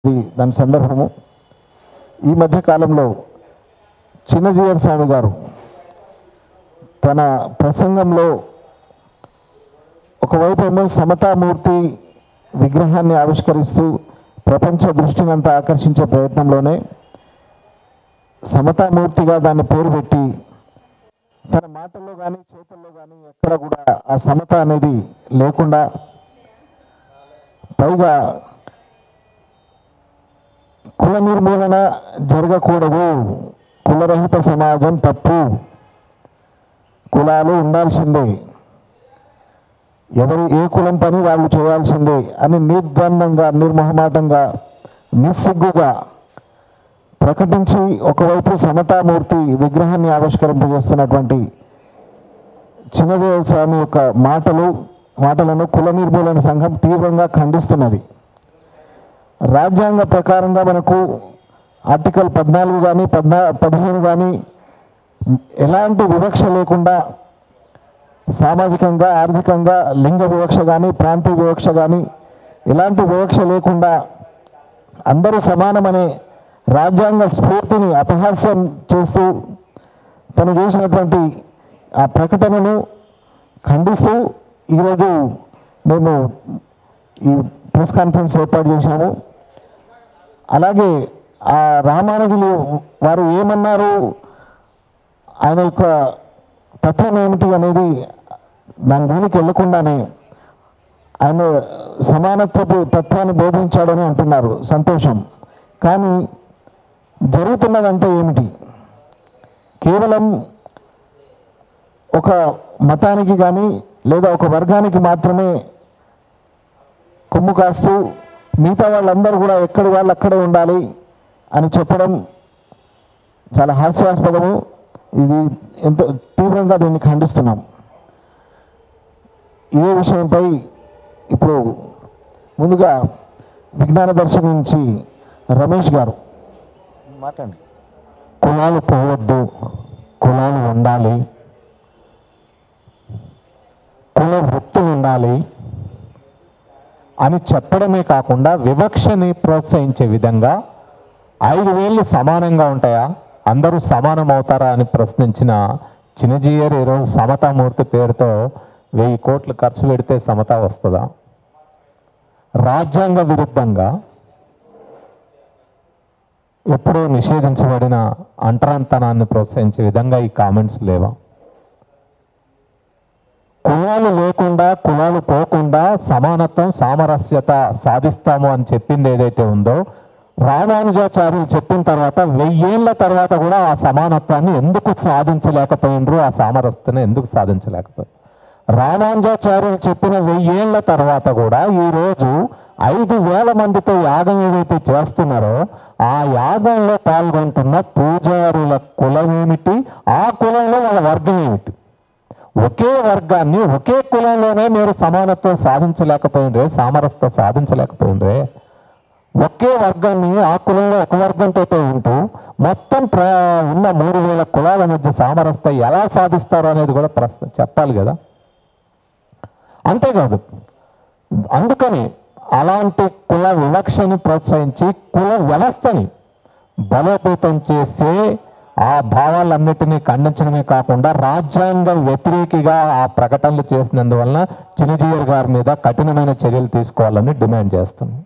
ఇది దాని సందర్భము ఈ మధ్య కాలంలో చిన్నజీయర్ స్వామి గారు తన ప్రసంగంలో ఒకవైపు ఏమో సమతామూర్తి విగ్రహాన్ని ఆవిష్కరిస్తూ ప్రపంచ దృష్టిని అంతా ఆకర్షించే ప్రయత్నంలోనే సమతామూర్తిగా దాన్ని పేరు పెట్టి తన మాటల్లో కానీ చేతుల్లో కానీ ఎక్కడ కూడా ఆ సమత అనేది లేకుండా పైగా కుల నిర్మూలన జరగకూడదు కులరహిత సమాజం తప్పు కులాలు ఉండాల్సిందే ఎవరు ఏ కులం పని వాళ్ళు చేయాల్సిందే అని నిర్బంధంగా నిర్మోహమాటంగా నిస్సిగ్గుగా ప్రకటించి ఒకవైపు సమతామూర్తి విగ్రహాన్ని ఆవిష్కరింపజేస్తున్నటువంటి చిన్నదేవ స్వామి యొక్క మాటలు మాటలను కుల నిర్మూలన సంఘం తీవ్రంగా ఖండిస్తున్నది రాజ్యాంగ ప్రకారంగా మనకు ఆర్టికల్ పద్నాలుగు కానీ పద్నా పదిహేను కానీ ఎలాంటి వివక్ష లేకుండా సామాజికంగా ఆర్థికంగా లింగ వివక్ష కానీ ప్రాంతీయ వివక్ష కానీ ఎలాంటి వివక్ష లేకుండా అందరూ సమానమనే రాజ్యాంగ స్ఫూర్తిని అపహాస్యం చేస్తూ తను చేసినటువంటి ఆ ప్రకటనను ఖండిస్తూ ఈరోజు మేము ఈ ప్రెస్ కాన్ఫరెన్స్ ఏర్పాటు చేశాము అలాగే ఆ రామానుజులు వారు ఏమన్నారు ఆయన యొక్క తత్వం ఏమిటి అనేది దాని భూమికి వెళ్ళకుండానే ఆయన సమానత్వపు తత్వాన్ని బోధించాడని అంటున్నారు సంతోషం కానీ జరుగుతున్నదంతా ఏమిటి కేవలం ఒక మతానికి కానీ లేదా ఒక వర్గానికి మాత్రమే కొమ్ము కాస్తూ మిగతా వాళ్ళందరూ కూడా ఎక్కడి వాళ్ళు అక్కడే ఉండాలి అని చెప్పడం చాలా హాస్యాస్పదము ఇది ఎంతో తీవ్రంగా దీన్ని ఖండిస్తున్నాం ఇదే విషయంపై ఇప్పుడు ముందుగా విజ్ఞాన దర్శనం నుంచి రమేష్ గారు మాట్లాడండి కులాలు పోవద్దు కులాలు ఉండాలి కుల వృత్తులు ఉండాలి అని చెప్పడమే కాకుండా వివక్షని ప్రోత్సహించే విధంగా ఐదు వేళ్ళు సమానంగా ఉంటాయా అందరూ సమానం అవుతారా అని ప్రశ్నించిన చిన్నజీయర్ ఈరోజు సమతామూర్తి పేరుతో వెయ్యి కోట్లు ఖర్చు పెడితే సమత వస్తుందా రాజ్యాంగ విరుద్ధంగా ఎప్పుడూ నిషేధించబడిన అంటరాంతనాన్ని ప్రోత్సహించే విధంగా ఈ కామెంట్స్ లేవా కులాలు లేకుండా కులాలు పోకుండా సమానత్వం సామరస్యత సాధిస్తాము అని చెప్పింది ఏదైతే ఉందో రామానుజాచార్యులు చెప్పిన తర్వాత వెయ్యేళ్ల తర్వాత కూడా ఆ సమానత్వాన్ని ఎందుకు సాధించలేకపోయినరు ఆ సామరస్యతను ఎందుకు సాధించలేకపోయారు రామానుజాచార్యులు చెప్పిన వెయ్యేళ్ల తర్వాత కూడా ఈరోజు ఐదు వేల మందితో యాగం ఏదైతే చేస్తున్నారో ఆ యాగంలో పాల్గొంటున్న పూజారుల కులం ఏమిటి ఆ కులంలో వాళ్ళ వర్గం ఏమిటి ఒకే వర్గాన్ని ఒకే కులంలోనే మీరు సమానత్వం సాధించలేకపోయినరే సామరస్యత సాధించలేకపోయినరే ఒకే వర్గాన్ని ఆ కులంలో ఒక వర్గంతో ఉంటూ మొత్తం ప్ర ఉన్న మూడు వేల కులాల మధ్య సామరస్యత ఎలా సాధిస్తారో అనేది కూడా ప్రశ్న చెప్పాలి కదా అంతేకాదు అందుకని అలాంటి కుల వివక్షని ప్రోత్సహించి కుల వ్యవస్థని బలోపేతం చేసే ఆ భావాలన్నిటినీ ఖండించడమే కాకుండా రాజ్యాంగం వ్యతిరేకిగా ఆ ప్రకటనలు చేసినందువలన చిన్నజీయర్ గారి మీద కఠినమైన చర్యలు తీసుకోవాలని డిమాండ్ చేస్తున్నాం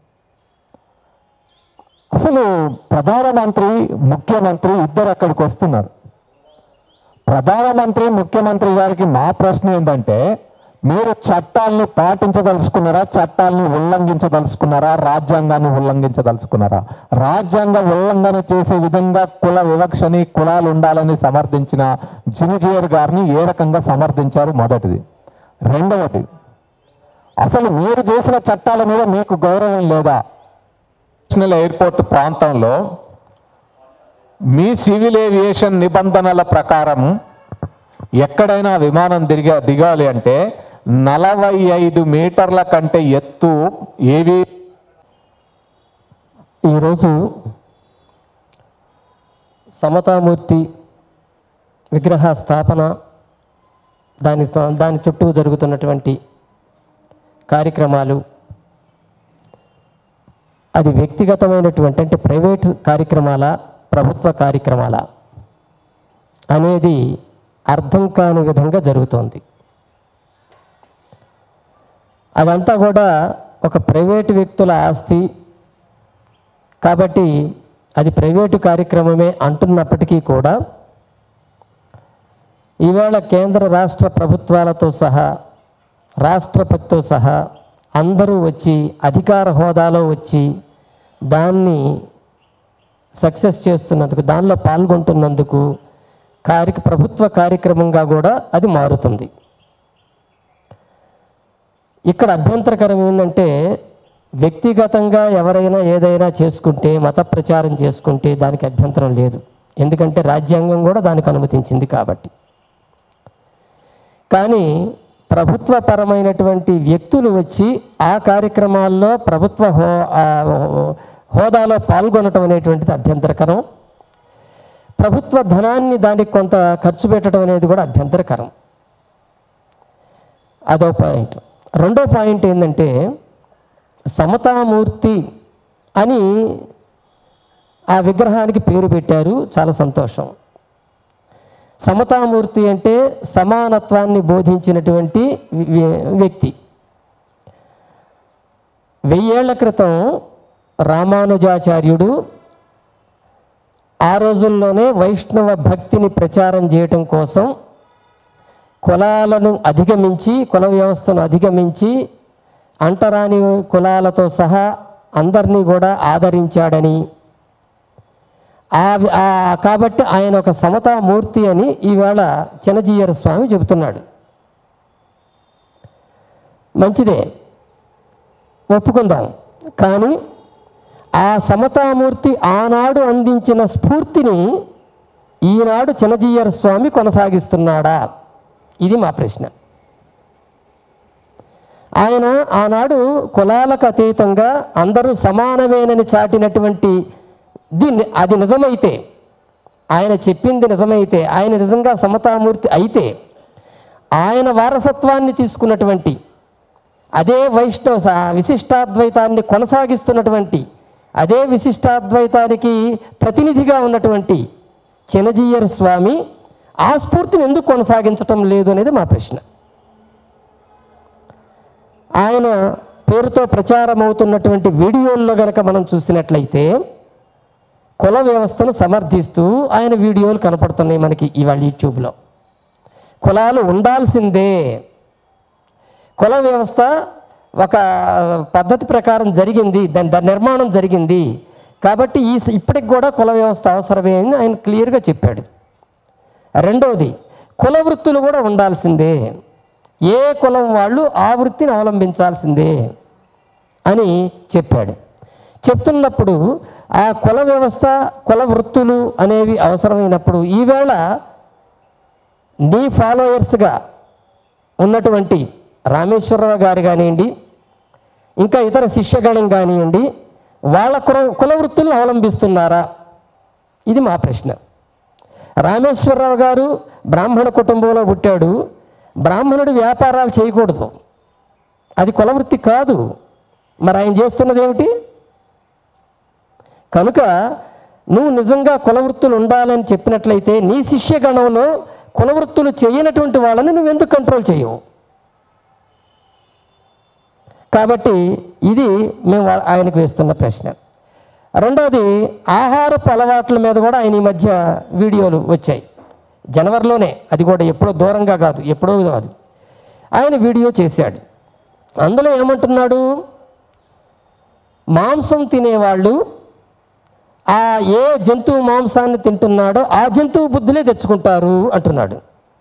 అసలు ప్రధానమంత్రి ముఖ్యమంత్రి ఇద్దరు అక్కడికి వస్తున్నారు ప్రధానమంత్రి ముఖ్యమంత్రి గారికి మా ప్రశ్న ఏంటంటే మీరు చట్టాలను పాటించదలుచుకున్నారా చట్టాలను ఉల్లంఘించదలుచుకున్నారా రాజ్యాంగాన్ని ఉల్లంఘించదలుచుకున్నారా రాజ్యాంగ ఉల్లంఘన చేసే విధంగా కుల వివక్షని కులాలు ఉండాలని సమర్థించిన జినిజియర్ గారిని ఏ రకంగా సమర్థించారు మొదటిది రెండవది అసలు మీరు చేసిన చట్టాల మీద మీకు గౌరవం లేదా నేషనల్ ఎయిర్పోర్ట్ ప్రాంతంలో మీ సివిల్ ఏవియేషన్ నిబంధనల ప్రకారం ఎక్కడైనా విమానం దిగా దిగాలి అంటే నలభై ఐదు మీటర్ల కంటే ఎత్తు ఏవి ఈరోజు సమతామూర్తి విగ్రహ స్థాపన దాని స్థా- దాని చుట్టూ జరుగుతున్నటువంటి కార్యక్రమాలు అది వ్యక్తిగతమైనటువంటి అంటే ప్రైవేట్ కార్యక్రమాల ప్రభుత్వ కార్యక్రమాల అనేది అర్థం కాని విధంగా జరుగుతోంది అదంతా కూడా ఒక ప్రైవేటు వ్యక్తుల ఆస్తి కాబట్టి అది ప్రైవేటు కార్యక్రమమే అంటున్నప్పటికీ కూడా ఇవాళ కేంద్ర రాష్ట్ర ప్రభుత్వాలతో సహా రాష్ట్రపతితో సహా అందరూ వచ్చి అధికార హోదాలో వచ్చి దాన్ని సక్సెస్ చేస్తున్నందుకు దానిలో పాల్గొంటున్నందుకు కార్య ప్రభుత్వ కార్యక్రమంగా కూడా అది మారుతుంది ఇక్కడ అభ్యంతరకరం ఏంటంటే వ్యక్తిగతంగా ఎవరైనా ఏదైనా చేసుకుంటే మత ప్రచారం చేసుకుంటే దానికి అభ్యంతరం లేదు ఎందుకంటే రాజ్యాంగం కూడా దానికి అనుమతించింది కాబట్టి కానీ ప్రభుత్వపరమైనటువంటి వ్యక్తులు వచ్చి ఆ కార్యక్రమాల్లో ప్రభుత్వ హో ఆ హోదాలో పాల్గొనటం అనేటువంటిది అభ్యంతరకరం ప్రభుత్వ ధనాన్ని దానికి కొంత ఖర్చు పెట్టడం అనేది కూడా అభ్యంతరకరం అదో పాయింట్ రెండో పాయింట్ ఏంటంటే సమతామూర్తి అని ఆ విగ్రహానికి పేరు పెట్టారు చాలా సంతోషం సమతామూర్తి అంటే సమానత్వాన్ని బోధించినటువంటి వ్య- వ్యక్తి వెయ్యేళ్ల క్రితం రామానుజాచార్యుడు ఆ రోజుల్లోనే వైష్ణవ భక్తిని ప్రచారం చేయటం కోసం కులాలను అధిగమించి కుల వ్యవస్థను అధిగమించి అంటరాని కులాలతో సహా అందరినీ కూడా ఆదరించాడని ఆ ఆ కాబట్టి ఆయన ఒక సమతామూర్తి అని ఈవేళ చిన్నజీయర స్వామి చెబుతున్నాడు మంచిదే ఒప్పుకుందాం కానీ ఆ సమతామూర్తి ఆనాడు అందించిన స్ఫూర్తిని ఈనాడు చిన్నజీయర స్వామి కొనసాగిస్తున్నాడా ఇది మా ప్రశ్న ఆయన ఆనాడు కులాలకు అతీతంగా అందరూ సమానమేనని చాటినటువంటి దీన్ని అది నిజమైతే ఆయన చెప్పింది నిజమైతే ఆయన నిజంగా సమతామూర్తి అయితే ఆయన వారసత్వాన్ని తీసుకున్నటువంటి అదే వైష్ణవ స- విశిష్టాద్వైతాన్ని కొనసాగిస్తున్నటువంటి అదే విశిష్టాద్వైతానికి ప్రతినిధిగా ఉన్నటువంటి చినజీయర్ స్వామి ఆ స్ఫూర్తిని ఎందుకు కొనసాగించటం లేదు అనేది మా ప్రశ్న ఆయన పేరుతో ప్రచారం అవుతున్నటువంటి వీడియోల్లో గనక మనం చూసినట్లయితే కుల వ్యవస్థను సమర్థిస్తూ ఆయన వీడియోలు కనపడుతున్నాయి మనకి ఇవాళ యూట్యూబ్లో కులాలు ఉండాల్సిందే కుల వ్యవస్థ ఒక పద్ధతి ప్రకారం జరిగింది దాని దాని నిర్మాణం జరిగింది కాబట్టి ఈ ఇప్పటికి కూడా కుల వ్యవస్థ అవసరమే అని ఆయన క్లియర్గా చెప్పాడు రెండవది కుల వృత్తులు కూడా ఉండాల్సిందే ఏ కులం వాళ్ళు ఆ వృత్తిని అవలంబించాల్సిందే అని చెప్పాడు చెప్తున్నప్పుడు ఆ కుల వ్యవస్థ కుల వృత్తులు అనేవి అవసరమైనప్పుడు ఈవేళ నీ ఫాలోయర్స్గా ఉన్నటువంటి రామేశ్వరరావు గారు కానివ్వండి ఇంకా ఇతర శిష్యగణం కానివ్వండి వాళ్ళ కుల కుల వృత్తులను అవలంబిస్తున్నారా ఇది మా ప్రశ్న రామేశ్వరరావు గారు బ్రాహ్మణ కుటుంబంలో పుట్టాడు బ్రాహ్మణుడు వ్యాపారాలు చేయకూడదు అది కుల వృత్తి కాదు మరి ఆయన చేస్తున్నది ఏమిటి కనుక నువ్వు నిజంగా కుల వృత్తులు ఉండాలని చెప్పినట్లయితే నీ శిష్యగణంలో కుల వృత్తులు చేయనటువంటి వాళ్ళని నువ్వు ఎందుకు కంట్రోల్ చేయవు కాబట్టి ఇది మేము వా- ఆయనకు వేస్తున్న ప్రశ్న రెండోది ఆహారపు అలవాట్ల మీద కూడా ఆయన ఈ మధ్య వీడియోలు వచ్చాయి జనవరిలోనే అది కూడా ఎప్పుడో దూరంగా కాదు ఎప్పుడో కాదు ఆయన వీడియో చేశాడు అందులో ఏమంటున్నాడు మాంసం తినేవాళ్ళు ఆ ఏ జంతువు మాంసాన్ని తింటున్నాడో ఆ జంతువు బుద్ధులే తెచ్చుకుంటారు అంటున్నాడు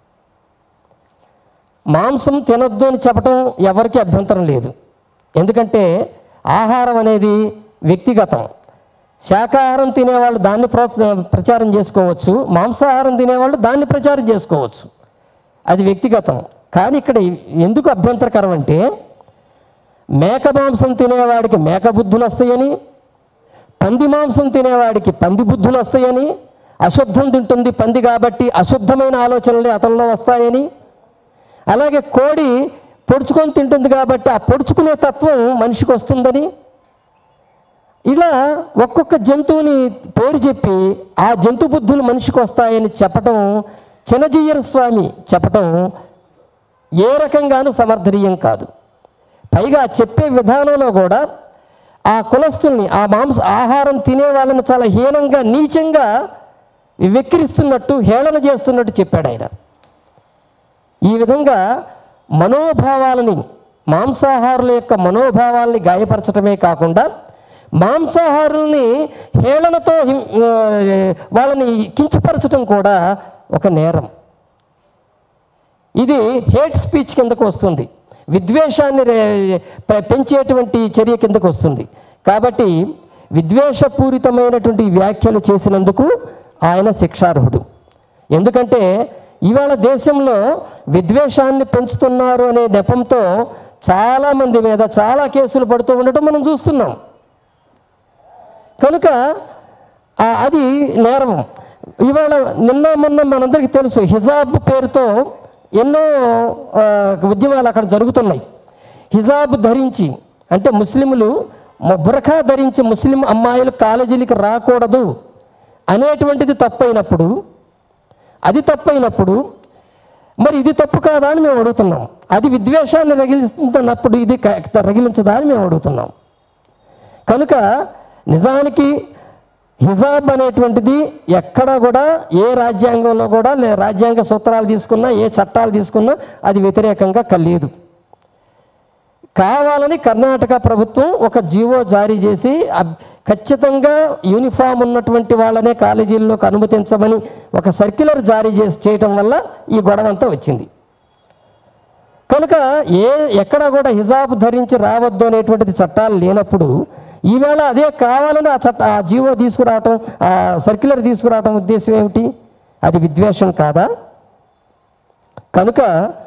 మాంసం తినొద్దు అని చెప్పటం ఎవరికి అభ్యంతరం లేదు ఎందుకంటే ఆహారం అనేది వ్యక్తిగతం శాకాహారం తినేవాళ్ళు దాన్ని ప్రోత్స ప్రచారం చేసుకోవచ్చు మాంసాహారం తినేవాళ్ళు దాన్ని ప్రచారం చేసుకోవచ్చు అది వ్యక్తిగతం కానీ ఇక్కడ ఎందుకు అభ్యంతరకరం అంటే మేక మాంసం తినేవాడికి మేక బుద్ధులు వస్తాయని పంది మాంసం తినేవాడికి పంది బుద్ధులు వస్తాయని అశుద్ధం తింటుంది పంది కాబట్టి అశుద్ధమైన ఆలోచనలు అతనిలో వస్తాయని అలాగే కోడి పొడుచుకొని తింటుంది కాబట్టి ఆ పొడుచుకునే తత్వం మనిషికి వస్తుందని ఇలా ఒక్కొక్క జంతువుని పేరు చెప్పి ఆ జంతు బుద్ధులు మనిషికి వస్తాయని చెప్పటం చిన్నజీయర స్వామి చెప్పటం ఏ రకంగానూ సమర్థనీయం కాదు పైగా చెప్పే విధానంలో కూడా ఆ కులస్తుల్ని ఆ మాంస ఆహారం తినే వాళ్ళని చాలా హీనంగా నీచంగా వెక్కిరిస్తున్నట్టు హేళన చేస్తున్నట్టు చెప్పాడు ఆయన ఈ విధంగా మనోభావాలని మాంసాహారుల యొక్క మనోభావాల్ని గాయపరచటమే కాకుండా మాంసాహారుల్ని హేళనతో హిం- ఆ, వాళ్ళని కించపరచటం కూడా ఒక నేరం ఇది హేట్ స్పీచ్ కిందకు వస్తుంది విద్వేషాన్ని రే- పె- పెంచేటువంటి చర్య కిందకు వస్తుంది కాబట్టి విద్వేషపూరితమైనటువంటి వ్యాఖ్యలు చేసినందుకు ఆయన శిక్షార్హుడు ఎందుకంటే ఇవాళ దేశంలో విద్వేషాన్ని పెంచుతున్నారు అనే నెపంతో చాలామంది మీద చాలా కేసులు పడుతూ ఉండటం మనం చూస్తున్నాం కనుక ఆ, అది నేరం ఇవాళ నిన్న మొన్న మనందరికీ తెలుసు హిజాబ్ పేరుతో ఎన్నో ఆ, ఉద్యమాలు అక్కడ జరుగుతున్నాయి హిజాబ్ ధరించి అంటే ముస్లింలు మ- బురఖా ధరించి ముస్లిం అమ్మాయిలు కాలేజీలకు రాకూడదు అనేటువంటిది తప్పైనప్పుడు అది తప్పైనప్పుడు మరి ఇది తప్పు కాదా అని మేము అడుగుతున్నాం అది విద్వేషాన్ని రగిలిస్తున్నప్పుడు ఇది క- రగిలించదా అని మేము అడుగుతున్నాం కనుక నిజానికి హిజాబ్ అనేటువంటిది ఎక్కడ కూడా ఏ రాజ్యాంగంలో కూడా లే రాజ్యాంగ సూత్రాలు తీసుకున్నా ఏ చట్టాలు తీసుకున్నా అది వ్యతిరేకంగా కలియదు కావాలని కర్ణాటక ప్రభుత్వం ఒక జీవో జారీ చేసి అబ్- ఖచ్చితంగా యూనిఫామ్ ఉన్నటువంటి వాళ్ళనే కాలేజీల్లోకి అనుమతించమని ఒక సర్క్యులర్ జారీ చేసి చేయటం వల్ల ఈ గొడవ అంతా వచ్చింది కనుక ఏ ఎక్కడ కూడా హిజాబ్ ధరించి రావద్దు అనేటువంటిది చట్టాలు లేనప్పుడు ఈవేళ అదే కావాలని ఆ చట్ట ఆ జీవో తీసుకురావటం ఆ సర్క్యులర్ తీసుకురావటం ఉద్దేశం ఏమిటి అది విద్వేషం కాదా కనుక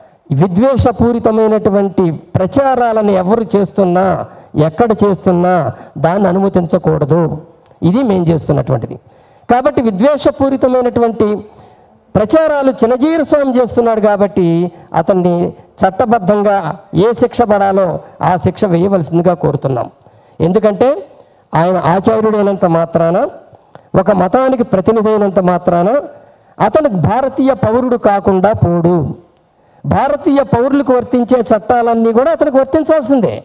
విద్వేషపూరితమైనటువంటి ప్రచారాలను ఎవరు చేస్తున్నా ఎక్కడ చేస్తున్నా దాన్ని అనుమతించకూడదు ఇది మేము చేస్తున్నటువంటిది కాబట్టి విద్వేషపూరితమైనటువంటి ప్రచారాలు చిన్నజీర స్వామి చేస్తున్నాడు కాబట్టి అతన్ని చట్టబద్ధంగా ఏ శిక్ష పడాలో ఆ శిక్ష వేయవలసిందిగా కోరుతున్నాం ఎందుకంటే ఆయన ఆచార్యుడైనంత మాత్రాన ఒక మతానికి ప్రతినిధి అయినంత మాత్రాన అతను భారతీయ పౌరుడు కాకుండా పోడు భారతీయ పౌరులకు వర్తించే చట్టాలన్నీ కూడా అతనికి వర్తించాల్సిందే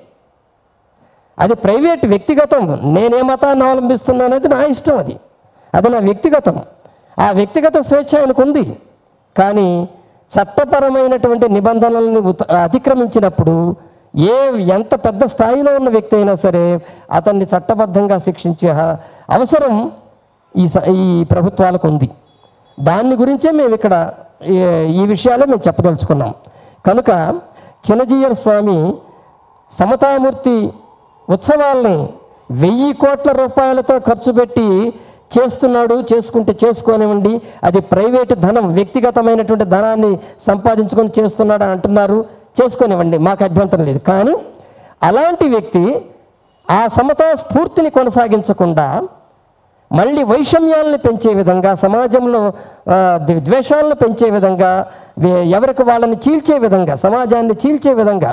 అది ప్రైవేట్ వ్యక్తిగతం నేనే మతాన్ని అవలంబిస్తున్నానది నా ఇష్టం అది అది నా వ్యక్తిగతం ఆ వ్యక్తిగత స్వేచ్ఛ ఆయనకు ఉంది కానీ చట్టపరమైనటువంటి నిబంధనలను ఉత- అతిక్రమించినప్పుడు ఏ ఎంత పెద్ద స్థాయిలో ఉన్న వ్యక్తి అయినా సరే అతన్ని చట్టబద్ధంగా శిక్షించే హ- అవసరం ఈ స- ఈ ప్రభుత్వాలకు ఉంది దాన్ని గురించే మేము ఇక్కడ ఈ- ఈ విషయాలే మేము చెప్పదలుచుకున్నాం కనుక చిన్నజీయర్ స్వామి సమతామూర్తి ఉత్సవాల్ని వెయ్యి కోట్ల రూపాయలతో ఖర్చు పెట్టి చేస్తున్నాడు చేసుకుంటే చేసుకోనివ్వండి అది ప్రైవేటు ధనం వ్యక్తిగతమైనటువంటి ధనాన్ని సంపాదించుకొని చేస్తున్నాడు అని అంటున్నారు చేసుకోనివ్వండి మాకు అభ్యంతరం లేదు కానీ అలాంటి వ్యక్తి ఆ సమతా స్ఫూర్తిని కొనసాగించకుండా మళ్ళీ వైషమ్యాలను పెంచే విధంగా సమాజంలో ఆ, ద్వే- ద్వేషాలను పెంచే విధంగా వే- ఎవరికి వాళ్ళని చీల్చే విధంగా సమాజాన్ని చీల్చే విధంగా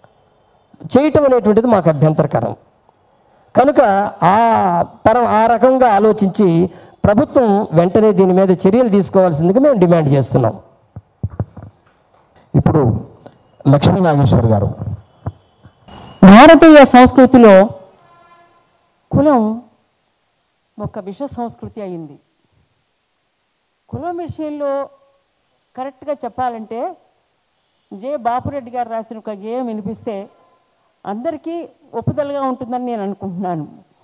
చేయటం అనేటువంటిది మాకు అభ్యంతరకరం కనుక ఆ పరం ఆ రకంగా ఆలోచించి ప్రభుత్వం వెంటనే దీని మీద చర్యలు తీసుకోవాల్సిందిగా మేము డిమాండ్ చేస్తున్నాం ఇప్పుడు లక్ష్మీ నాగేశ్వర్ గారు భారతీయ సంస్కృతిలో కులం ఒక విష సంస్కృతి అయింది కులం విషయంలో కరెక్ట్గా చెప్పాలంటే జే బాపురెడ్డి గారు రాసిన ఒక గేయం వినిపిస్తే అందరికీ ఒప్పుదలగా ఉంటుందని నేను అనుకుంటున్నాను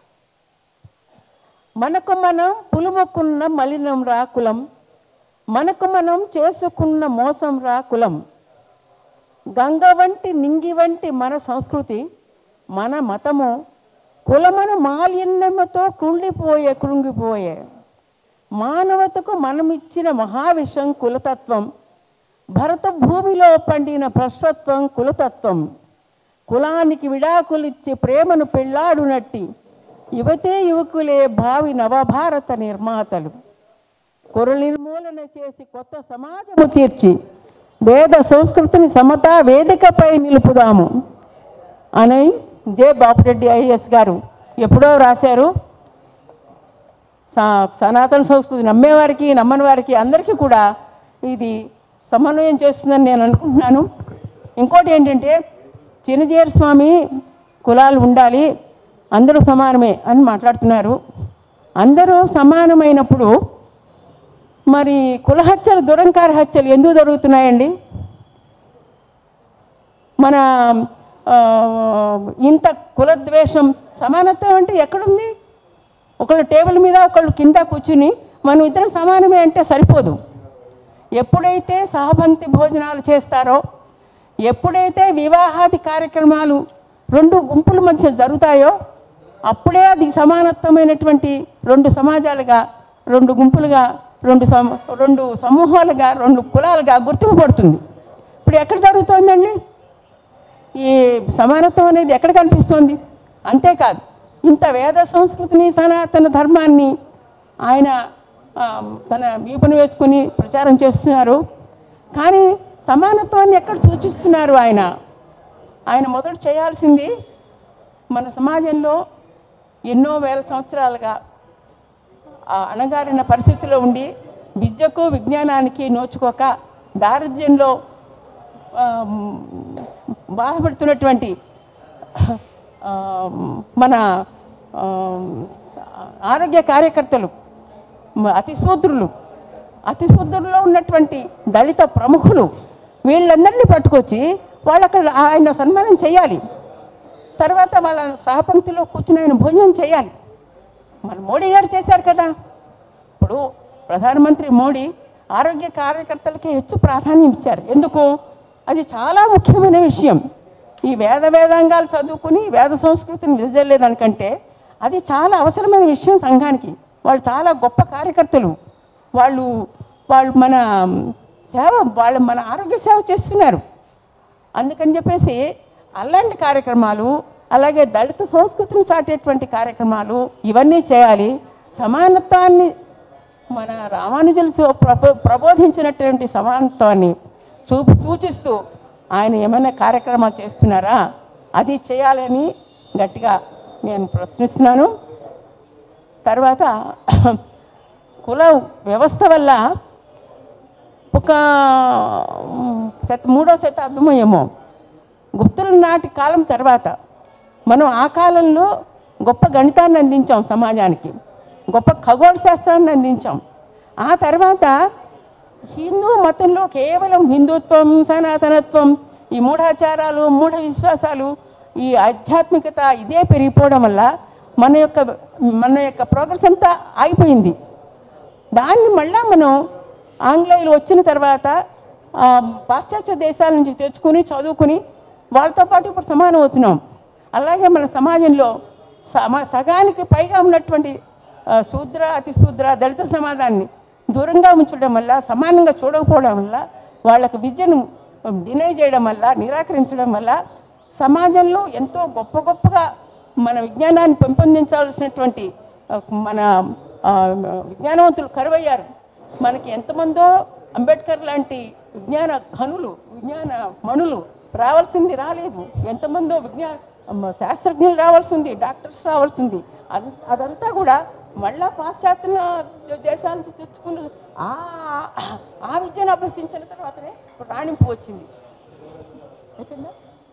మనకు మనం పులుముకున్న మలినం రా కులం మనకు మనం చేసుకున్న మోసం రా కులం గంగ వంటి నింగి వంటి మన సంస్కృతి మన మతము కులమను మాలిన్యముతో కృండిపోయే కృంగిపోయే మానవతకు మనమిచ్చిన మహావిషం కులతత్వం భరత భూమిలో పండిన భ్రష్టత్వం కులతత్వం కులానికి విడాకులిచ్చి ప్రేమను పెళ్ళాడునట్టి యువతే యువకులే భావి నవభారత నిర్మాతలు కుల నిర్మూలన చేసి కొత్త సమాజము తీర్చి వేద సంస్కృతిని సమతా వేదికపై నిలుపుదాము అని జే బాపురెడ్డి ఐఏఎస్ గారు ఎప్పుడో రాశారు సా- సనాతన సంస్కృతి నమ్మేవారికి నమ్మని వారికి అందరికీ కూడా ఇది సమన్వయం చేస్తుందని నేను అనుకుంటున్నాను ఇంకోటి ఏంటంటే చిన్నజీర స్వామి కులాలు ఉండాలి అందరూ సమానమే అని మాట్లాడుతున్నారు అందరూ సమానమైనప్పుడు మరి కుల హత్యలు దురంకార హత్యలు ఎందుకు జరుగుతున్నాయండి మన ఆ, ఇంత కులద్వేషం సమానత్వం అంటే ఎక్కడుంది ఒకళ్ళు టేబుల్ మీద ఒకళ్ళు కింద కూర్చుని మనం ఇద్దరం సమానమే అంటే సరిపోదు ఎప్పుడైతే సహపంక్తి భోజనాలు చేస్తారో ఎప్పుడైతే వివాహాది కార్యక్రమాలు రెండు గుంపుల మధ్య జరుగుతాయో అప్పుడే అది సమానత్వమైనటువంటి రెండు సమాజాలుగా రెండు గుంపులుగా రెండు సమ రెండు సమూహాలుగా రెండు కులాలుగా గుర్తింపు పడుతుంది ఇప్పుడు ఎక్కడ జరుగుతోందండి ఈ సమానత్వం అనేది ఎక్కడ కనిపిస్తుంది అంతేకాదు ఇంత వేద సంస్కృతిని సనాతన ధర్మాన్ని ఆయన ఆ, తన వీపును వేసుకుని ప్రచారం చేస్తున్నారు కానీ సమానత్వాన్ని ఎక్కడ సూచిస్తున్నారు ఆయన ఆయన మొదట చేయాల్సింది మన సమాజంలో ఎన్నో వేల సంవత్సరాలుగా ఆ అణగారిన పరిస్థితిలో ఉండి విద్యకు విజ్ఞానానికి నోచుకోక దారిద్ర్యంలో ఆ, బాధపడుతున్నటువంటి ఆ, మన ఆ, ఆరోగ్య కార్యకర్తలు మ- అతిశూద్రులు అతిశూద్రుల్లో ఉన్నటువంటి దళిత ప్రముఖులు వీళ్ళందరినీ పట్టుకొచ్చి వాళ్ళు అక్కడ ఆయన సన్మానం చేయాలి తర్వాత వాళ్ళ సహపంక్తిలో కూర్చుని ఆయన భోజనం చేయాలి మన మోడీ గారు చేశారు కదా ఇప్పుడు ప్రధానమంత్రి మోడీ ఆరోగ్య కార్యకర్తలకి ಹೆಚ್ಚು ప్రాధాన్యం ఇచ్చారు ఎందుకు అది చాలా ముఖ్యమైన విషయం ఈ వేద వేదాంగాలు చదువుకుని వేద సంస్కృతిని విదజల్లేదానికంటే అది చాలా అవసరమైన విషయం సంఘానికి వాళ్ళు చాలా గొప్ప కార్యకర్తలు వాళ్ళు వాళ్ళు మన సేవ వాళ్ళు మన ఆరోగ్య సేవ చేస్తున్నారు అందుకని చెప్పేసి అలాంటి కార్యక్రమాలు అలాగే దళిత సంస్కృతిని చాటేటువంటి కార్యక్రమాలు ఇవన్నీ చేయాలి సమానత్వాన్ని మన రామానుజులు చూ- ప్రబో ప్రబోధించినటువంటి సమానత్వాన్ని చూపి సూచిస్తూ ఆయన ఏమైనా కార్యక్రమాలు చేస్తున్నారా అది చేయాలని గట్టిగా నేను ప్రశ్నిస్తున్నాను తర్వాత కుల వ్యవస్థ వల్ల ఒక శత మూడో శతాబ్దమో ఏమో గుప్తుల నాటి కాలం తర్వాత మనం ఆ కాలంలో గొప్ప గణితాన్ని అందించాం సమాజానికి గొప్ప ఖగోళ శాస్త్రాన్ని అందించాం ఆ తర్వాత హిందూ మతంలో కేవలం హిందుత్వం సనాతనత్వం ఈ మూఢాచారాలు మూఢ విశ్వాసాలు ఈ ఆధ్యాత్మికత ఇదే పెరిగిపోవడం వల్ల మన యొక్క మన యొక్క ప్రోగ్రెస్ అంతా ఆగిపోయింది దాన్ని మళ్ళా మనం ఆంగ్లేయులు వచ్చిన తర్వాత ఆ, పాశ్చాత్య దేశాల నుంచి తెచ్చుకుని చదువుకుని వాళ్ళతో పాటు ఇప్పుడు సమానం అవుతున్నాం అలాగే మన సమాజంలో సమ సగానికి పైగా ఉన్నటువంటి ఆ, శూద్ర అతి శూద్ర దళిత సమాజాన్ని దూరంగా ఉంచడం వల్ల సమానంగా చూడకపోవడం వల్ల వాళ్ళకి విద్యను డినై చేయడం వల్ల నిరాకరించడం వల్ల సమాజంలో ఎంతో గొప్ప గొప్పగా మన విజ్ఞానాన్ని పెంపొందించాల్సినటువంటి ఆ, మన ఆ, విజ్ఞానవంతులు కరువయ్యారు మనకి ఎంతమందో అంబేద్కర్ లాంటి విజ్ఞాన ఘనులు విజ్ఞాన మణులు రావాల్సింది రాలేదు ఎంతమందో విజ్ఞాన మ- శాస్త్రజ్ఞులు రావాల్సింది డాక్టర్స్ రావాల్సింది అద్- అదంతా కూడా మళ్ళా పాశ్చాత్య దేశాల నుంచి తెచ్చుకున్న ఆ ఆ విద్యను అభ్యసించిన తర్వాతనే ఇప్పుడు రాణింపు వచ్చింది అయిపోయిందా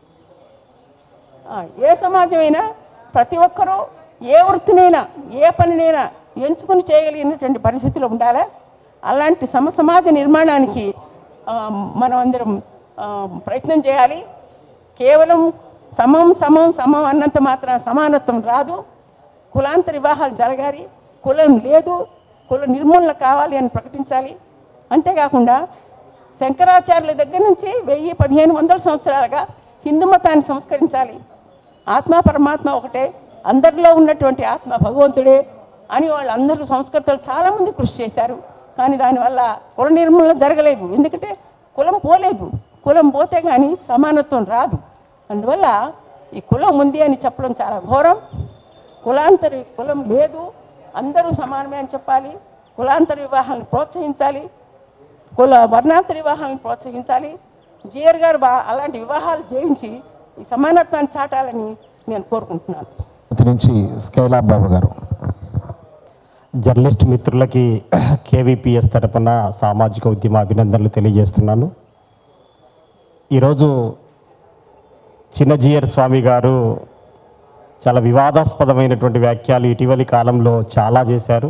ఆ, ఏ సమాజమైనా ప్రతి ఒక్కరూ ఏ వృత్తినైనా ఏ పనినైనా ఎంచుకుని చేయగలిగినటువంటి పరిస్థితిలో ఉండాలా అలాంటి సమ సమాజ నిర్మాణానికి ఆ, మనం అందరం ఆ, ప్రయత్నం చేయాలి కేవలం సమం సమం సమం అన్నంత మాత్రం సమానత్వం రాదు కులాంతర వివాహాలు జరగాలి కులం లేదు కుల నిర్మూలన కావాలి అని ప్రకటించాలి అంతేకాకుండా శంకరాచార్యుల దగ్గర నుంచి వెయ్యి పదిహేను వందల సంవత్సరాలుగా హిందూ మతాన్ని సంస్కరించాలి ఆత్మ పరమాత్మ ఒకటే అందరిలో ఉన్నటువంటి ఆత్మ భగవంతుడే అని వాళ్ళందరూ సంస్కృతులు చాలామంది కృషి చేశారు కానీ దానివల్ల కుల నిర్మూలన జరగలేదు ఎందుకంటే కులం పోలేదు కులం పోతే కానీ సమానత్వం రాదు అందువల్ల ఈ కులం ఉంది అని చెప్పడం చాలా ఘోరం కులాంతరి కులం లేదు అందరూ సమానమే అని చెప్పాలి కులాంతర వివాహాలను ప్రోత్సహించాలి కుల వర్ణాంతర వివాహాలను ప్రోత్సహించాలి జిఆర్ గారు బా అలాంటి వివాహాలు చేయించి ఈ సమానత్వాన్ని చాటాలని నేను కోరుకుంటున్నాను ఇటు నుంచి స్కైలాబ్ బాబు గారు జర్నలిస్ట్ మిత్రులకి కేవీపీఎస్ తరపున సామాజిక ఉద్యమ అభినందనలు తెలియజేస్తున్నాను ఈరోజు చిన్నజీయర్ స్వామి గారు చాలా వివాదాస్పదమైనటువంటి వ్యాఖ్యలు ఇటీవలి కాలంలో చాలా చేశారు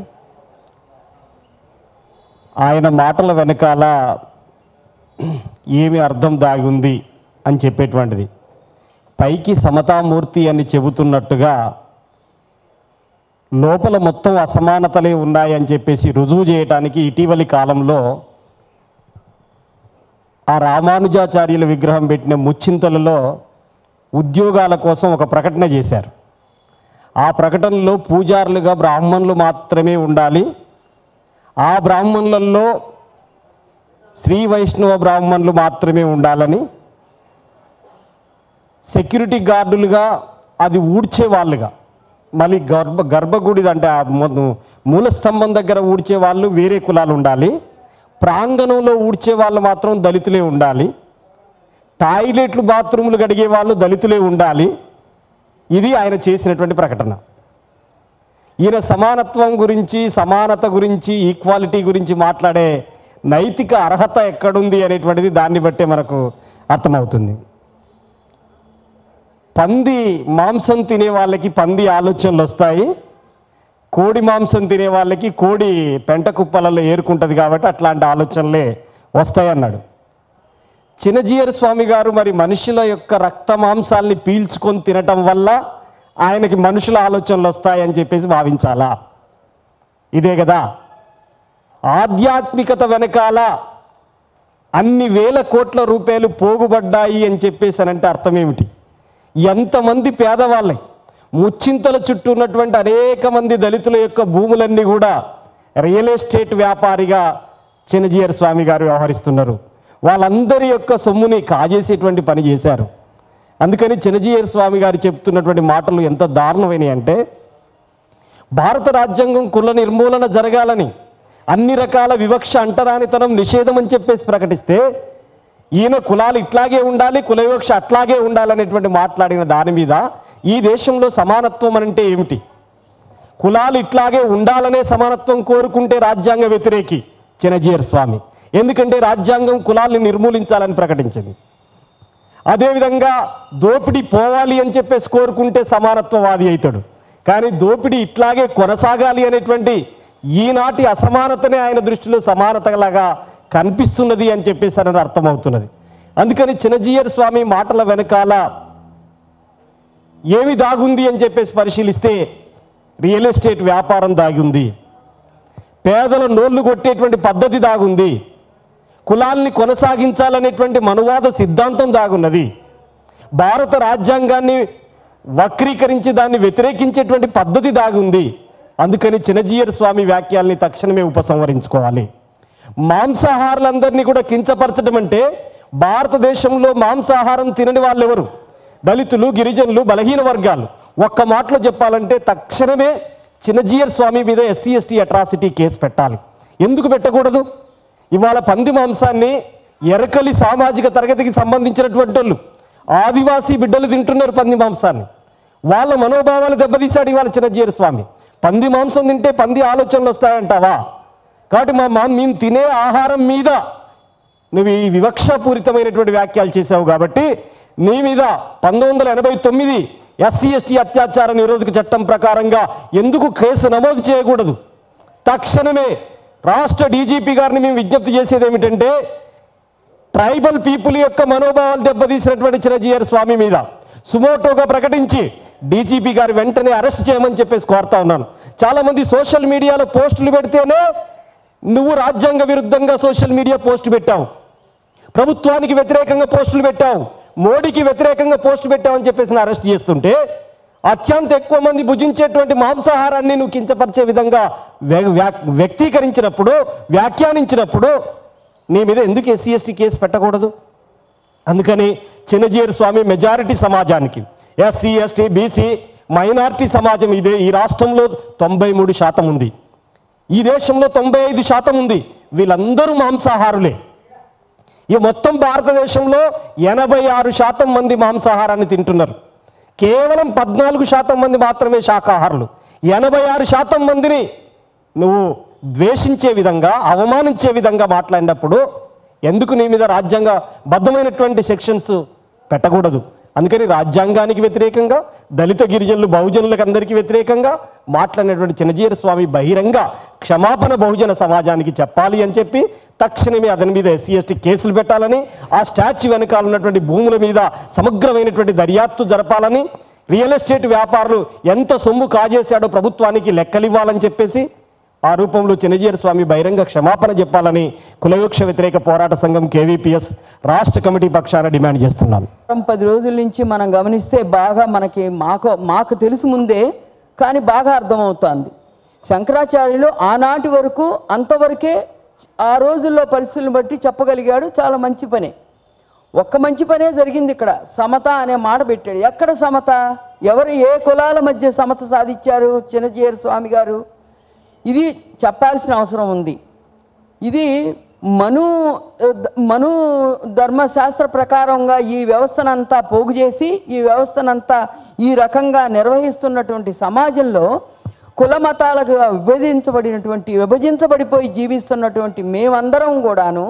ఆయన మాటల వెనకాల ఏమి అర్థం దాగి ఉంది అని చెప్పేటువంటిది పైకి సమతామూర్తి అని చెబుతున్నట్టుగా లోపల మొత్తం అసమానతలే ఉన్నాయని చెప్పేసి రుజువు చేయడానికి ఇటీవలి కాలంలో ఆ రామానుజాచార్యుల విగ్రహం పెట్టిన ముచ్చింతలలో ఉద్యోగాల కోసం ఒక ప్రకటన చేశారు ఆ ప్రకటనలో పూజారులుగా బ్రాహ్మణులు మాత్రమే ఉండాలి ఆ బ్రాహ్మణులలో శ్రీ వైష్ణవ బ్రాహ్మణులు మాత్రమే ఉండాలని సెక్యూరిటీ గార్డులుగా అది ఊడ్చే వాళ్ళుగా మళ్ళీ గర్భ గర్భగుడి అంటే ఆ మొ- మూల స్తంభం దగ్గర ఊడ్చే వాళ్ళు వేరే కులాలు ఉండాలి ప్రాంగణంలో ఊడ్చే వాళ్ళు మాత్రం దళితులే ఉండాలి టాయిలెట్లు బాత్రూములు కడిగే వాళ్ళు దళితులే ఉండాలి ఇది ఆయన చేసినటువంటి ప్రకటన ఈయన సమానత్వం గురించి సమానత గురించి ఈక్వాలిటీ గురించి మాట్లాడే నైతిక అర్హత ఎక్కడుంది అనేటువంటిది దాన్ని బట్టే మనకు అర్థమవుతుంది పంది మాంసం తినే వాళ్ళకి పంది ఆలోచనలు వస్తాయి కోడి మాంసం తినే వాళ్ళకి కోడి పెంట కుప్పలలో ఏరుకుంటుంది కాబట్టి అట్లాంటి ఆలోచనలే వస్తాయన్నాడు చిన్నజీయర్ స్వామి గారు మరి మనుషుల యొక్క రక్త మాంసాల్ని పీల్చుకొని తినటం వల్ల ఆయనకి మనుషుల ఆలోచనలు వస్తాయని చెప్పేసి భావించాలా ఇదే కదా ఆధ్యాత్మికత వెనకాల అన్ని వేల కోట్ల రూపాయలు పోగుబడ్డాయి అని చెప్పేసానంటే అర్థం ఏమిటి ఎంతమంది పేదవాళ్ళే ముచ్చింతల చుట్టూ ఉన్నటువంటి అనేక మంది దళితుల యొక్క భూములన్నీ కూడా రియల్ ఎస్టేట్ వ్యాపారిగా చిన్నజీయర్ స్వామి గారు వ్యవహరిస్తున్నారు వాళ్ళందరి యొక్క సొమ్ముని కాజేసేటువంటి పని చేశారు అందుకని చిన్నజీయర్ స్వామి గారు చెప్తున్నటువంటి మాటలు ఎంత దారుణమైనవి అంటే భారత రాజ్యాంగం కుల నిర్మూలన జరగాలని అన్ని రకాల వివక్ష అంటరానితనం నిషేధం అని చెప్పేసి ప్రకటిస్తే ఈయన కులాలు ఇట్లాగే ఉండాలి కుల వివక్ష అట్లాగే ఉండాలనేటువంటి మాట్లాడిన దాని మీద ఈ దేశంలో సమానత్వం అంటే ఏమిటి కులాలు ఇట్లాగే ఉండాలనే సమానత్వం కోరుకుంటే రాజ్యాంగ వ్యతిరేకి చిన్నజీయర్ స్వామి ఎందుకంటే రాజ్యాంగం కులాల్ని నిర్మూలించాలని ప్రకటించింది అదేవిధంగా దోపిడీ పోవాలి అని చెప్పేసి కోరుకుంటే సమానత్వవాది అవుతాడు కానీ దోపిడీ ఇట్లాగే కొనసాగాలి అనేటువంటి ఈనాటి అసమానతనే ఆయన దృష్టిలో సమానతలాగా కనిపిస్తున్నది అని చెప్పేసి అని అర్థమవుతున్నది అందుకని చిన్నజీయర్ స్వామి మాటల వెనకాల ఏమి దాగుంది అని చెప్పేసి పరిశీలిస్తే రియల్ ఎస్టేట్ వ్యాపారం దాగుంది పేదల నోళ్లు కొట్టేటువంటి పద్ధతి దాగుంది కులాల్ని కొనసాగించాలనేటువంటి మనువాద సిద్ధాంతం దాగున్నది భారత రాజ్యాంగాన్ని వక్రీకరించి దాన్ని వ్యతిరేకించేటువంటి పద్ధతి దాగుంది అందుకని చిన్నజీయర్ స్వామి వ్యాఖ్యల్ని తక్షణమే ఉపసంహరించుకోవాలి మాంసాహారులందరినీ కూడా కించపరచడం అంటే భారతదేశంలో మాంసాహారం తినని వాళ్ళు ఎవరు దళితులు గిరిజనులు బలహీన వర్గాలు ఒక్క మాటలో చెప్పాలంటే తక్షణమే చిన్నజీయర్ స్వామి మీద ఎస్సీ ఎస్టీ అట్రాసిటీ కేసు పెట్టాలి ఎందుకు పెట్టకూడదు ఇవాళ పంది మాంసాన్ని ఎరకలి సామాజిక తరగతికి సంబంధించినటువంటి వాళ్ళు ఆదివాసీ బిడ్డలు తింటున్నారు పంది మాంసాన్ని వాళ్ళ మనోభావాలు దెబ్బతీశాడు ఇవాళ చిన్నజీయర్ స్వామి పంది మాంసం తింటే పంది ఆలోచనలు వస్తాయంటావా కాబట్టి మా మా మేము తినే ఆహారం మీద నువ్వు ఈ వివక్షపూరితమైనటువంటి వ్యాఖ్యలు చేశావు కాబట్టి నీ మీద పంతొమ్మిది వందల ఎనభై తొమ్మిది ఎస్సీ ఎస్టీ అత్యాచార నిరోధక చట్టం ప్రకారంగా ఎందుకు కేసు నమోదు చేయకూడదు తక్షణమే రాష్ట్ర డీజీపీ గారిని మేము విజ్ఞప్తి చేసేది ఏమిటంటే ట్రైబల్ పీపుల్ యొక్క మనోభావాలు దెబ్బతీసినటువంటి చిరంజీవి స్వామి మీద సుమోటోగా ప్రకటించి డీజీపీ గారు వెంటనే అరెస్ట్ చేయమని చెప్పేసి కోరుతా ఉన్నాను చాలా మంది సోషల్ మీడియాలో పోస్టులు పెడితేనే నువ్వు రాజ్యాంగ విరుద్ధంగా సోషల్ మీడియా పోస్ట్ పెట్టావు ప్రభుత్వానికి వ్యతిరేకంగా పోస్టులు పెట్టావు మోడీకి వ్యతిరేకంగా పోస్ట్ పెట్టావని చెప్పేసి నేను అరెస్ట్ చేస్తుంటే అత్యంత ఎక్కువ మంది భుజించేటువంటి మాంసాహారాన్ని నువ్వు కించపరిచే విధంగా వ్య- వ్యా- వ్యక్తీకరించినప్పుడు వ్యాఖ్యానించినప్పుడు నీ మీద ఎందుకు ఎస్సీ ఎస్టీ కేసు పెట్టకూడదు అందుకని చిన్నజీరు స్వామి మెజారిటీ సమాజానికి ఎస్సీ ఎస్టీ బీసీ మైనారిటీ సమాజం ఇదే ఈ రాష్ట్రంలో తొంభై మూడు శాతం ఉంది ఈ దేశంలో తొంభై ఐదు శాతం ఉంది వీళ్ళందరూ మాంసాహారులే ఈ మొత్తం భారతదేశంలో ఎనభై ఆరు శాతం మంది మాంసాహారాన్ని తింటున్నారు కేవలం పద్నాలుగు శాతం మంది మాత్రమే శాకాహారులు ఎనభై ఆరు శాతం మందిని నువ్వు ద్వేషించే విధంగా అవమానించే విధంగా మాట్లాడినప్పుడు ఎందుకు నీ మీద రాజ్యాంగ బద్ధమైనటువంటి సెక్షన్స్ పెట్టకూడదు అందుకని రాజ్యాంగానికి వ్యతిరేకంగా దళిత గిరిజనులు బహుజనులకు అందరికీ వ్యతిరేకంగా మాట్లాడినటువంటి చిన్నజీర స్వామి బహిరంగ క్షమాపణ బహుజన సమాజానికి చెప్పాలి అని చెప్పి తక్షణమే అతని మీద ఎస్సీ ఎస్టీ కేసులు పెట్టాలని ఆ స్టాచ్యూ వెనకాల ఉన్నటువంటి భూముల మీద సమగ్రమైనటువంటి దర్యాప్తు జరపాలని రియల్ ఎస్టేట్ వ్యాపారులు ఎంత సొమ్ము కాజేశాడో ప్రభుత్వానికి లెక్కలివ్వాలని చెప్పేసి ఆ రూపంలో చిన్నజీర స్వామి బహిరంగ క్షమాపణ చెప్పాలని కులవృక్ష వ్యతిరేక పోరాట సంఘం కేవీపీఎస్ రాష్ట్ర కమిటీ పక్షాన డిమాండ్ చేస్తున్నాను వారం పది రోజుల నుంచి మనం గమనిస్తే బాగా మనకి మాకు మాకు తెలుసు ముందే కానీ బాగా అర్థమవుతోంది శంకరాచార్యులు ఆనాటి వరకు అంతవరకే ఆ రోజుల్లో పరిస్థితులను బట్టి చెప్పగలిగాడు చాలా మంచి పనే ఒక్క మంచి పనే జరిగింది ఇక్కడ సమత అనే మాట పెట్టాడు ఎక్కడ సమత ఎవరు ఏ కులాల మధ్య సమత సాధించారు చిన్నజీయర్ స్వామి గారు ఇది చెప్పాల్సిన అవసరం ఉంది ఇది మను మను ధర్మశాస్త్ర ప్రకారంగా ఈ వ్యవస్థనంతా పోగు చేసి ఈ వ్యవస్థనంతా ఈ రకంగా నిర్వహిస్తున్నటువంటి సమాజంలో కుల మతాలుగా విభజించబడినటువంటి విభజించబడిపోయి జీవిస్తున్నటువంటి మేమందరం కూడాను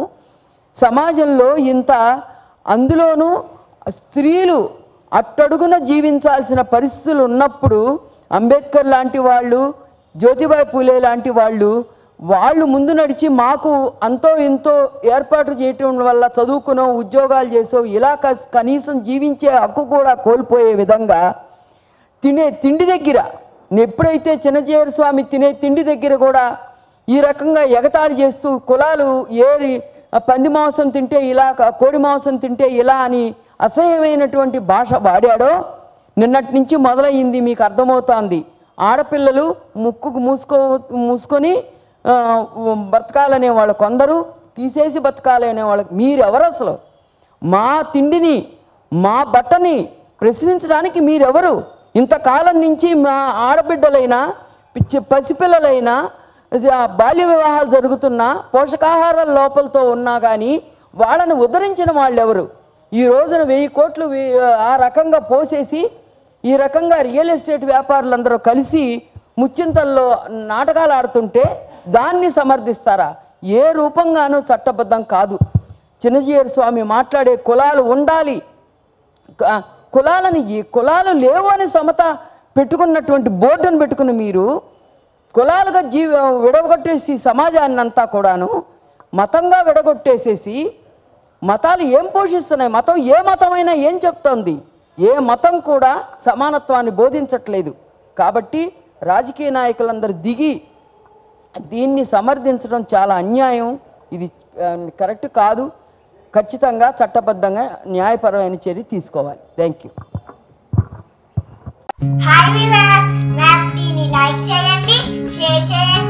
సమాజంలో ఇంత అందులోనూ స్త్రీలు అట్టడుగున జీవించాల్సిన పరిస్థితులు ఉన్నప్పుడు అంబేద్కర్ లాంటి వాళ్ళు జ్యోతిబాయి పూలే లాంటి వాళ్ళు వాళ్ళు ముందు నడిచి మాకు అంతో ఇంతో ఏర్పాటు చేయటం వల్ల చదువుకునో ఉద్యోగాలు చేసో ఇలా కస్- కనీసం జీవించే హక్కు కూడా కోల్పోయే విధంగా తినే తిండి దగ్గర ఎప్పుడైతే చిన్నజీయర స్వామి తినే తిండి దగ్గర కూడా ఈ రకంగా ఎగతాళి చేస్తూ కులాలు ఏరి ఆ పంది మాంసం తింటే ఇలా క- కోడి మాంసం తింటే ఇలా అని అసహ్యమైనటువంటి భాష వాడాడో నిన్నటి నుంచి మొదలయ్యింది మీకు అర్థమవుతోంది ఆడపిల్లలు ముక్కుకు మూసుకో మూసుకొని ఆ, బతకాలనే వాళ్ళు కొందరు తీసేసి బతకాలనే వాళ్ళకి మీరెవరు అసలు మా తిండిని మా బట్టని ప్రశ్నించడానికి మీరెవరు ఇంతకాలం నుంచి మా ఆడబిడ్డలైనా పిచ్చి పసిపిల్లలైనా జ- బాల్య వివాహాలు జరుగుతున్నా పోషకాహార లోపలతో ఉన్నా కానీ వాళ్ళని ఉద్ధరించిన వాళ్ళు ఎవరు ఈ రోజున వెయ్యి కోట్లు వే- ఆ రకంగా పోసేసి ఈ రకంగా రియల్ ఎస్టేట్ వ్యాపారులందరూ కలిసి ముచ్చింతల్లో నాటకాలు ఆడుతుంటే దాన్ని సమర్థిస్తారా ఏ రూపంగానూ చట్టబద్ధం కాదు చిన్నజీయర్ స్వామి మాట్లాడే కులాలు ఉండాలి క- కులాలని ఈ కులాలు లేవు అని సమత పెట్టుకున్నటువంటి బోర్డును పెట్టుకుని మీరు కులాలుగా జీవ విడగొట్టేసి సమాజాన్ని అంతా కూడాను మతంగా విడగొట్టేసేసి మతాలు ఏం పోషిస్తున్నాయి మతం ఏ మతమైనా ఏం చెప్తోంది ఏ మతం కూడా సమానత్వాన్ని బోధించట్లేదు కాబట్టి రాజకీయ నాయకులందరూ దిగి దీన్ని సమర్థించడం చాలా అన్యాయం ఇది ఆ, కరెక్ట్ కాదు ఖచ్చితంగా చట్టబద్ధంగా న్యాయపరమైన చర్య తీసుకోవాలి థ్యాంక్ యూ హాయ్ వివర్స్ మ్యాప్ దీన్ని లైక్ చేయండి షేర్ చేయండి